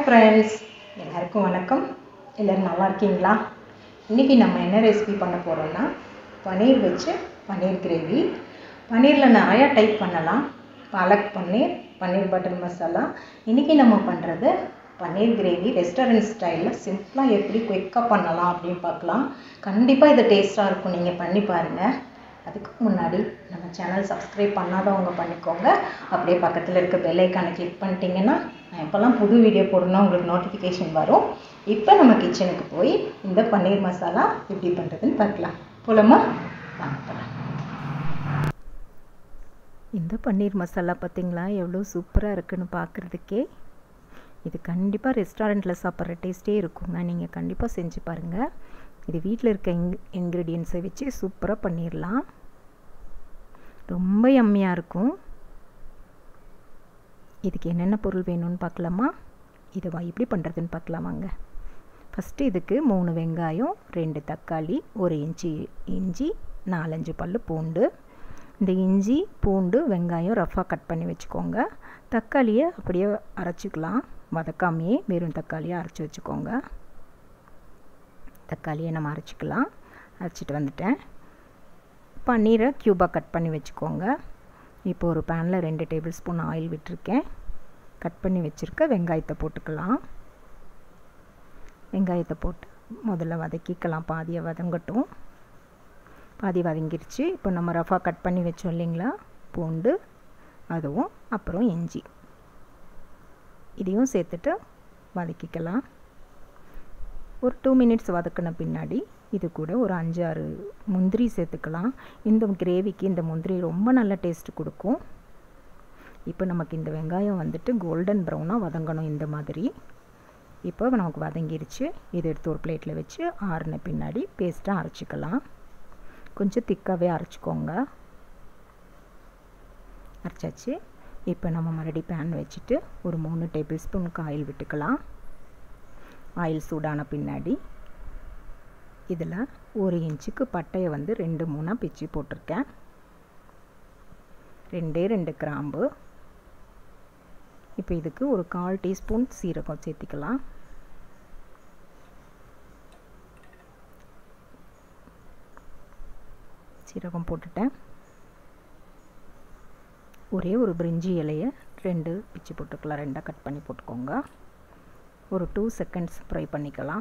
friends எல்லாருக்கும் வணக்கம் எல்லோரும் நல்லா இருக்கீங்களா இன்றைக்கி நம்ம என்ன ரெசிபி பண்ண போகிறோம்னா பன்னீர் வச்சு பன்னீர் கிரேவி பன்னீரில் நிறையா டைப் பண்ணலாம் பாலக் பன்னீர் பன்னீர் பட்டர் மசாலா இன்றைக்கி நம்ம பண்ணுறது பன்னீர் கிரேவி ரெஸ்டாரண்ட் ஸ்டைலில் சிம்பிளாக எப்படி குயிக்காக பண்ணலாம் அப்படின்னு பார்க்கலாம் கண்டிப்பாக இது டேஸ்ட்டாக இருக்கும் நீங்கள் பண்ணி பாருங்கள் அதுக்கு முன்னாடி நம்ம சேனல் சப்ஸ்கிரைப் பண்ணாதவங்க பண்ணிக்கோங்க அப்படியே பக்கத்தில் இருக்க பெல் ஐக்கானை கிளிக் பண்ணிட்டீங்கன்னா நான் எப்போல்லாம் புது வீடியோ போடணும் உங்களுக்கு நோட்டிஃபிகேஷன் வரும் இப்போ நம்ம கிச்சனுக்கு போய் இந்த பன்னீர் மசாலா எப்படி பண்ணுறதுன்னு பார்க்கலாம் போலாமா வாங்க போகலாம் இந்த பன்னீர் மசாலா பார்த்திங்களா எவ்வளோ சூப்பராக இருக்குன்னு பார்க்குறதுக்கே இது கண்டிப்பாக ரெஸ்டாரண்ட்டில் சாப்பிட்ற டேஸ்ட்டே இருக்குங்க நீங்கள் கண்டிப்பாக செஞ்சு பாருங்கள் இது வீட்டில் இருக்க இங் இன்க்ரீடியன்ஸை வச்சு சூப்பராக பண்ணிடலாம் ரொம்ப யம்மியாக இருக்கும் இதுக்கு என்னென்ன பொருள் வேணும்னு பார்க்கலாமா இதை வா எப்படி பண்ணுறதுன்னு பார்க்கலாமாங்க ஃபஸ்ட்டு இதுக்கு மூணு வெங்காயம் ரெண்டு தக்காளி ஒரு இன்ச்சி இஞ்சி நாலஞ்சு பல் பூண்டு இந்த இஞ்சி பூண்டு வெங்காயம் ரஃபாக கட் பண்ணி வச்சுக்கோங்க தக்காளியை அப்படியே அரைச்சிக்கலாம் வதக்காமையே வெறும் தக்காளியை அரைச்சி வச்சுக்கோங்க தக்காளியை நம்ம அரைச்சிக்கலாம் அரைச்சிட்டு வந்துட்டேன் பன்னீரை க்யூபாக கட் பண்ணி வச்சுக்கோங்க இப்போ ஒரு பேனில் ரெண்டு டேபிள் ஸ்பூன் ஆயில் விட்டுருக்கேன் கட் பண்ணி வச்சுருக்க வெங்காயத்தை போட்டுக்கலாம் வெங்காயத்தை போட்டு முதல்ல வதக்கிக்கலாம் பாதியை வதங்கட்டும் பாதி வதங்கிருச்சு இப்போ நம்ம ரஃபாக கட் பண்ணி வச்சோம் இல்லைங்களா பூண்டு அதுவும் அப்புறம் இஞ்சி இதையும் சேர்த்துட்டு வதக்கிக்கலாம் ஒரு டூ மினிட்ஸ் வதக்கின பின்னாடி இது கூட ஒரு அஞ்சாறு முந்திரி சேர்த்துக்கலாம் இந்த கிரேவிக்கு இந்த முந்திரி ரொம்ப நல்ல டேஸ்ட் கொடுக்கும் இப்போ நமக்கு இந்த வெங்காயம் வந்துட்டு கோல்டன் ப்ரௌனாக வதங்கணும் இந்த மாதிரி இப்போ நமக்கு வதங்கிருச்சு இதை எடுத்து ஒரு பிளேட்டில் வச்சு ஆறின பின்னாடி பேஸ்ட்டாக அரைச்சிக்கலாம் கொஞ்சம் திக்காகவே அரைச்சிக்கோங்க அரைச்சாச்சு இப்போ நம்ம மறுபடி பேன் வச்சுட்டு ஒரு மூணு டேபிள் ஸ்பூனுக்கு ஆயில் விட்டுக்கலாம் ஆயில் சூடான பின்னாடி இதில் ஒரு இன்ச்சுக்கு பட்டையை வந்து ரெண்டு மூணாக பிச்சு போட்டிருக்கேன் ரெண்டே ரெண்டு கிராம்பு இப்போ இதுக்கு ஒரு கால் டீஸ்பூன் சீரகம் சேர்த்திக்கலாம் சீரகம் போட்டுட்டேன் ஒரே ஒரு பிரிஞ்சி இலையை ரெண்டு பிச்சு போட்டுக்கலாம் ரெண்டாக கட் பண்ணி போட்டுக்கோங்க ஒரு டூ செகண்ட்ஸ் ஃப்ரை பண்ணிக்கலாம்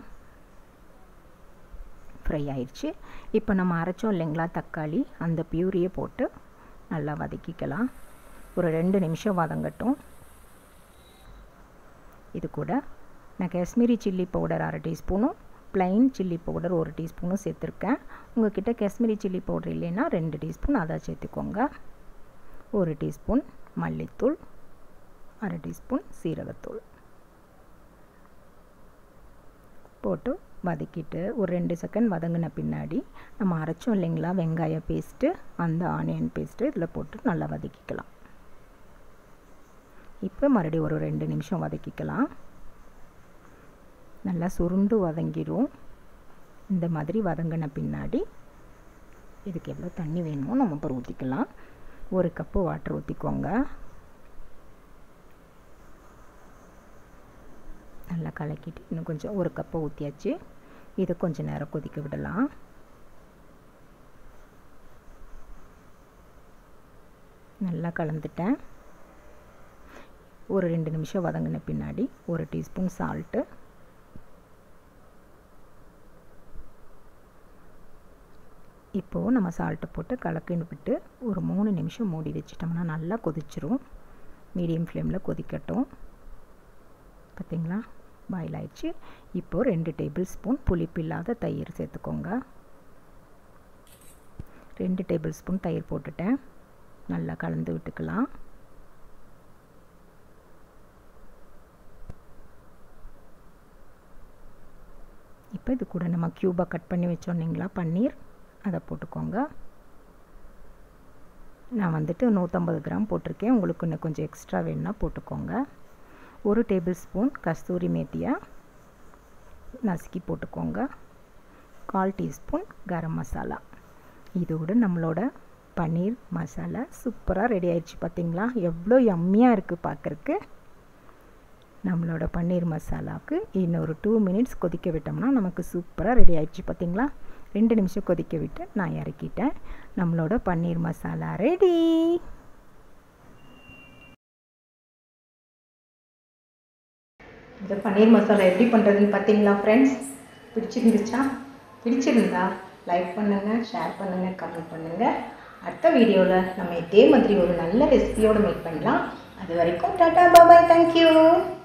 ஃப்ரை ஆயிடுச்சு இப்போ நம்ம அரைச்சோம் இல்லைங்களா தக்காளி அந்த பியூரியை போட்டு நல்லா வதக்கிக்கலாம் ஒரு ரெண்டு நிமிஷம் வதங்கட்டும் இது கூட நான் காஷ்மீரி சில்லி பவுடர் அரை டீஸ்பூனும் ப்ளைன் சில்லி பவுடர் ஒரு டீஸ்பூனும் சேர்த்துருக்கேன் உங்கள்கிட்ட காஷ்மீரி சில்லி பவுடர் இல்லைன்னா ரெண்டு டீஸ்பூன் அதை சேர்த்துக்கோங்க ஒரு டீஸ்பூன் மல்லித்தூள் அரை டீஸ்பூன் சீரகத்தூள் போட்டு வதக்கிட்டு ஒரு ரெண்டு செகண்ட் வதங்கின பின்னாடி நம்ம அரைச்சோம் இல்லைங்களா வெங்காய பேஸ்ட்டு அந்த ஆனியன் பேஸ்ட்டு இதில் போட்டு நல்லா வதக்கிக்கலாம் இப்போ மறுபடியும் ஒரு ரெண்டு நிமிஷம் வதக்கிக்கலாம் நல்லா சுருண்டு வதங்கிடும் இந்த மாதிரி வதங்கின பின்னாடி இதுக்கு எவ்வளோ தண்ணி வேணுமோ நம்ம அப்புறம் ஊற்றிக்கலாம் ஒரு கப்பு வாட்டர் ஊற்றிக்கோங்க நல்லா கலக்கிட்டு இன்னும் கொஞ்சம் ஒரு கப்பை ஊற்றியாச்சு இதை கொஞ்சம் நேரம் கொதிக்க விடலாம் நல்லா கலந்துட்டேன் ஒரு ரெண்டு நிமிஷம் வதங்கின பின்னாடி ஒரு டீஸ்பூன் சால்ட்டு இப்போது நம்ம சால்ட்டை போட்டு கலக்கின்னு விட்டு ஒரு மூணு நிமிஷம் மூடி வச்சிட்டோம்னா நல்லா கொதிச்சிரும் மீடியம் ஃப்ளேமில் கொதிக்கட்டும் பார்த்திங்களா பாயில் ஆயிடுச்சு இப்போது ரெண்டு டேபிள் ஸ்பூன் புளிப்பு இல்லாத தயிர் சேர்த்துக்கோங்க ரெண்டு டேபிள் ஸ்பூன் தயிர் போட்டுட்டேன் நல்லா கலந்து விட்டுக்கலாம் இப்போ இது கூட நம்ம க்யூபாக கட் பண்ணி வச்சோம் இல்லைங்களா பன்னீர் அதை போட்டுக்கோங்க நான் வந்துட்டு நூற்றம்பது கிராம் போட்டிருக்கேன் உங்களுக்கு இன்னும் கொஞ்சம் எக்ஸ்ட்ரா வேணுன்னா போட்டுக்கோங்க ஒரு டேபிள் ஸ்பூன் கஸ்தூரி மேத்தியாக நசுக்கி போட்டுக்கோங்க கால் டீஸ்பூன் கரம் மசாலா இதோடு நம்மளோட பன்னீர் மசாலா சூப்பராக ரெடி ஆயிடுச்சு பார்த்தீங்களா எவ்வளோ யம்மியாக இருக்குது பார்க்குறக்கு நம்மளோட பன்னீர் மசாலாவுக்கு இன்னொரு டூ மினிட்ஸ் கொதிக்க விட்டோம்னா நமக்கு சூப்பராக ரெடி ஆயிடுச்சு பார்த்தீங்களா ரெண்டு நிமிஷம் கொதிக்க விட்டு நான் இறக்கிட்டேன் நம்மளோட பன்னீர் மசாலா ரெடி இந்த பன்னீர் மசாலா எப்படி பண்ணுறதுன்னு பார்த்தீங்களா ஃப்ரெண்ட்ஸ் பிடிச்சிருந்துச்சா பிடிச்சிருந்தா லைக் பண்ணுங்கள் ஷேர் பண்ணுங்கள் கமெண்ட் பண்ணுங்கள் அடுத்த வீடியோவில் நம்ம இதே மாதிரி ஒரு நல்ல ரெசிபியோடு மீட் பண்ணலாம் அது வரைக்கும் டாட்டா பாபாய் தேங்க்யூ